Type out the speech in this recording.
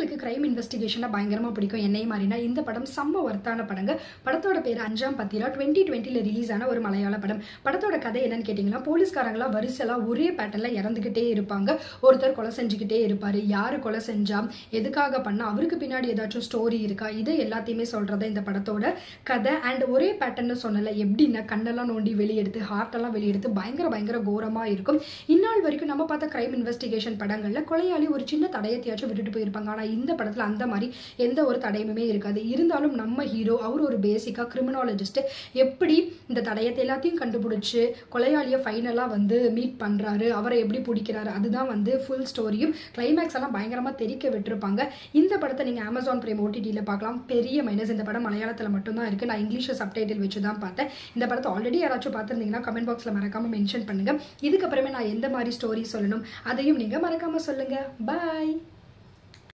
உங்களுக்கு கிரைம் இன்வெஸ்டிகேஷனாக பயங்கரமாக பிடிக்கும் என்னை மாதிரினா இந்த படம் செம்ம ஒர்த்தான படங்க படத்தோட பேர் அஞ்சாம் பத்திரா டுவெண்ட்டி டுவெண்ட்டியில் ரிலீஸ் ஆன ஒரு மலையாள படம் படத்தோட கதை என்னன்னு கேட்டிங்கன்னா போலீஸ்காரங்களாம் வரிசைலாம் ஒரே பேட்டர்னில் இறந்துக்கிட்டே இருப்பாங்க ஒருத்தர் கொலை செஞ்சுக்கிட்டே இருப்பார் யார் கொலை செஞ்சா எதுக்காக பண்ணா அவருக்கு பின்னாடி ஏதாச்சும் ஸ்டோரி இருக்கா இது எல்லாத்தையுமே சொல்கிறது இந்த படத்தோட கதை அண்ட் ஒரே பேட்டர்னு சொன்னல எப்படின்னா கண்ணெல்லாம் நோண்டி வெளியெடுத்து ஹார்ட்டெல்லாம் வெளியெடுத்து பயங்கர பயங்கர கோரமாக இருக்கும் இந்நாள் வரைக்கும் நம்ம பார்த்த கிரைம் இன்வெஸ்டிகேஷன் படங்களில் கொலையாளி ஒரு சின்ன தடயத்தையாச்சும் விட்டுட்டு போயிருப்பாங்க ஆனால் இந்த படத்தில் அந்த மாதிரி எந்த ஒரு தடயமுமே இருக்காது இருந்தாலும் நம்ம ஹீரோ அவர் ஒரு பேசிக்காக கிரிமினாலஜிஸ்ட் எப்படி இந்த தடயத்தை எல்லாத்தையும் கண்டுபிடிச்சு கொலையாளியை ஃபைனலாக வந்து மீட் பண்ணுறாரு அவரை எப்படி பிடிக்கிறாரு அதுதான் வந்து ஃபுல் ஸ்டோரியும் கிளைமேக்ஸ் எல்லாம் பயங்கரமாக தெரிக்க விட்டுருப்பாங்க இந்த படத்தை நீங்கள் அமேசான் பிரைம் ஓடிடியில் பார்க்கலாம் பெரிய மைனஸ் இந்த படம் மலையாளத்தில் மட்டும்தான் இருக்குது நான் இங்கிலீஷில் சப்டைட்டில் வச்சு தான் பார்த்தேன் இந்த படத்தை ஆல்ரெடி யாராச்சும் பார்த்துருந்தீங்கன்னா கமெண்ட் பாக்ஸில் மறக்காமல் மென்ஷன் பண்ணுங்கள் இதுக்கப்புறமே நான் எந்த மாதிரி ஸ்டோரி சொல்லணும் அதையும் நீங்கள் மறக்காமல் சொல்லுங்கள் பாய்